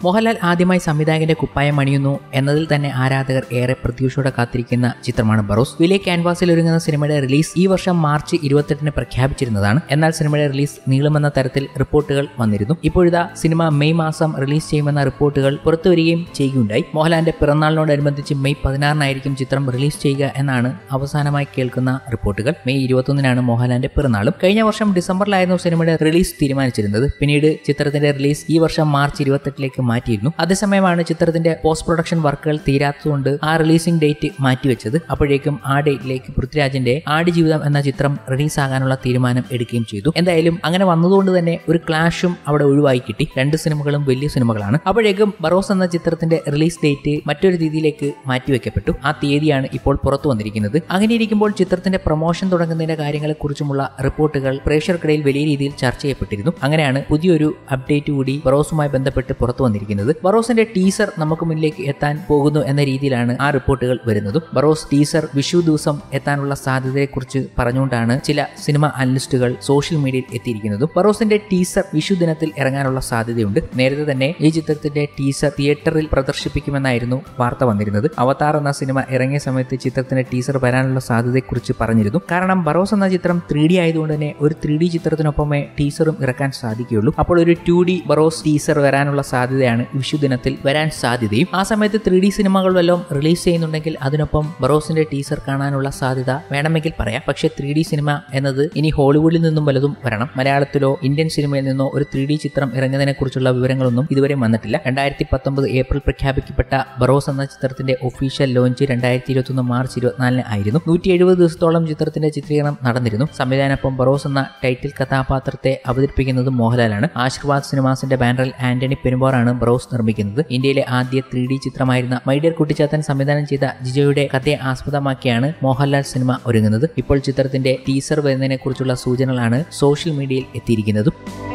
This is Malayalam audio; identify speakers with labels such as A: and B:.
A: മോഹൻലാൽ ആദ്യമായി സംവിധായകന്റെ കുപ്പായം അണിയുന്നു എന്നതിൽ തന്നെ ആരാധകർ ഏറെ പ്രതീക്ഷയോടെ കാത്തിരിക്കുന്ന ചിത്രമാണ് ബറോസ് വലിയ ക്യാൻവാസിൽ ഒരുങ്ങുന്ന സിനിമയുടെ റിലീസ് ഈ വർഷം മാർച്ച് ഇരുപത്തെട്ടിന് പ്രഖ്യാപിച്ചിരുന്നതാണ് എന്നാൽ സിനിമയുടെ റിലീസ് നീളുമെന്ന തരത്തിൽ റിപ്പോർട്ടുകൾ വന്നിരുന്നു ഇപ്പോഴിതാ സിനിമ മെയ് മാസം റിലീസ് ചെയ്യുമെന്ന റിപ്പോർട്ടുകൾ പുറത്തുവരികയും ചെയ്യുകയുണ്ടായി മോഹൻലാലിന്റെ പിറന്നാളിനോടനുബന്ധിച്ച് മെയ് പതിനാറിനായിരിക്കും ചിത്രം റിലീസ് ചെയ്യുക എന്നാണ് അവസാനമായി കേൾക്കുന്ന റിപ്പോർട്ടുകൾ മെയ് ഇരുപത്തൊന്നിനാണ് മോഹൻലാലിന്റെ പിറന്നാളും കഴിഞ്ഞ വർഷം ഡിസംബറിലായിരുന്നു സിനിമയുടെ റിലീസ് തീരുമാനിച്ചിരുന്നത് പിന്നീട് ചിത്രത്തിന്റെ റിലീസ് ഈ വർഷം മാർച്ച് ഇരുപത്തെട്ടിലേക്ക് മാറ്റിയിരുന്നു അതേസമയമാണ് ചിത്രത്തിന്റെ പോസ്റ്റ് പ്രൊഡക്ഷൻ വർക്കുകൾ തീരാത്തതുകൊണ്ട് ആ റിലീസിംഗ് ഡേറ്റ് മാറ്റിവെച്ചത് അപ്പോഴേക്കും ആ ഡേറ്റിലേക്ക് പൃഥ്വിരാജിന്റെ ആടുജീവിതം എന്ന ചിത്രം റിലീസ് ആകാനുള്ള തീരുമാനം എടുക്കുകയും ചെയ്തു എന്തായാലും അങ്ങനെ വന്നതുകൊണ്ട് തന്നെ ഒരു ക്ലാഷും അവിടെ ഒഴിവായി കിട്ടി രണ്ട് സിനിമകളും വലിയ സിനിമകളാണ് അപ്പോഴേക്കും ബറോസ് എന്ന ചിത്രത്തിന്റെ റിലീസ് ഡേറ്റ് മറ്റൊരു രീതിയിലേക്ക് മാറ്റിവെക്കപ്പെട്ടു ആ തീയതിയാണ് ഇപ്പോൾ പുറത്തു വന്നിരിക്കുന്നത് അങ്ങനെ ഇരിക്കുമ്പോൾ ചിത്രത്തിന്റെ പ്രൊമോഷൻ തുടങ്ങുന്നതിന്റെ കാര്യങ്ങളെക്കുറിച്ചുമുള്ള റിപ്പോർട്ടുകൾ പ്രേക്ഷകർക്കിടയിൽ വലിയ രീതിയിൽ ചർച്ച ചെയ്യപ്പെട്ടിരുന്നു അങ്ങനെയാണ് പുതിയൊരു അപ്ഡേറ്റ് കൂടി ബറോസുമായി ബന്ധപ്പെട്ട് പുറത്തു വന്നിരിക്കുന്നത് ബറോസിന്റെ ടീസർ നമുക്ക് മുന്നിലേക്ക് എത്താൻ പോകുന്നു എന്ന രീതിയിലാണ് ആ റിപ്പോർട്ടുകൾ വരുന്നതും ബറോസ് ടീസർ വിഷു ദിവസം എത്താനുള്ള സാധ്യതയെക്കുറിച്ച് പറഞ്ഞുകൊണ്ടാണ് ചില സിനിമ അനലിസ്റ്റുകൾ സോഷ്യൽ മീഡിയയിൽ എത്തിയിരിക്കുന്നതും ബറോസിന്റെ ടീസർ വിഷു ദിനത്തിൽ ഇറങ്ങാനുള്ള സാധ്യതയുണ്ട് നേരത്തെ തന്നെ ഈ ചിത്രത്തിന്റെ ടീസർ തിയേറ്ററിൽ പ്രദർശിപ്പിക്കുമെന്നായിരുന്നു വാർത്ത വന്നിരുന്നത് അവതാർ എന്ന സിനിമ ഇറങ്ങിയ സമയത്ത് ചിത്രത്തിന്റെ ടീസർ വരാനുള്ള സാധ്യതയെക്കുറിച്ച് പറഞ്ഞിരുന്നു കാരണം ബറോസ് എന്ന ചിത്രം ത്രീ ഡി ആയതുകൊണ്ട് തന്നെ ഒരു ത്രീ ഡി ചിത്രത്തിനൊപ്പമേ ടീസറും ഇറക്കാൻ സാധിക്കുകയുള്ളൂ അപ്പോൾ ഒരു ടു ഡി ബറോസ് ടീസർ വരാനുള്ള സാധ്യതയാണ് വിഷു ദിനത്തിൽ വരാൻ സാധ്യതയും ആ സമയത്ത് ത്രീ ഡി സിനിമകൾ വല്ലതും റിലീസ് ചെയ്യുന്നുണ്ടെങ്കിൽ അതിനൊപ്പം ബറോസിന്റെ ടീസർ കാണാനുള്ള സാധ്യത വേണമെങ്കിൽ പറയാം പക്ഷേ ത്രീ ഡി സിനിമ എന്നത് ഇനി ഹോളിവുഡിൽ നിന്നും വല്ലതും വരണം മലയാളത്തിലോ ഇന്ത്യൻ സിനിമയിൽ നിന്നോ ഒരു ത്രീ ഡി ചിത്രം ഇറങ്ങുന്നതിനെ കുറിച്ചുള്ള വിവരങ്ങളൊന്നും ഇതുവരെ വന്നിട്ടില്ല രണ്ടായിരത്തി പത്തൊമ്പത് ഏപ്രിൽ പ്രഖ്യാപിക്കപ്പെട്ട ബറോസ് എന്ന ചിത്രത്തിന്റെ ഒഫീഷ്യൽ ലോഞ്ച് രണ്ടായിരത്തി ഇരുപത്തൊന്ന് മാർച്ച് ഇരുപത്തിനാലിന് ആയിരുന്നു നൂറ്റി എഴുപത് ദിവസത്തോളം ചിത്രത്തിന്റെ ചിത്രീകരണം നടന്നിരുന്നു സംവിധാനപ്പം ബറോസ് എന്ന ടൈറ്റിൽ കഥാപാത്രത്തെ അവതരിപ്പിക്കുന്നത് മോഹൻലാലാണ് ആശീർവാദ് സിനിമാസിന്റെ ബാനറിൽ ആന്റണി പെരുമ്പോറാണ് ബറോസ് നിർമ്മിക്കുന്നത് ഇന്ത്യയിലെ ആദ്യ ത്രീ ഡി ചിത്രമായിരുന്ന മൈഡിയർ കുട്ടിച്ചാത്തൻ സംവിധാനം ചെയ്ത ജിജോയുടെ കഥയെ ആസ്പദമാക്കിയാണ് മോഹൻലാൽ സിനിമ ഒരുങ്ങുന്നത് ഇപ്പോൾ ചിത്രത്തിന്റെ ടീസർ വരുന്നതിനെ കുറിച്ചുള്ള സൂചനകളാണ് സോഷ്യൽ മീഡിയയിൽ എത്തിയിരിക്കുന്നതും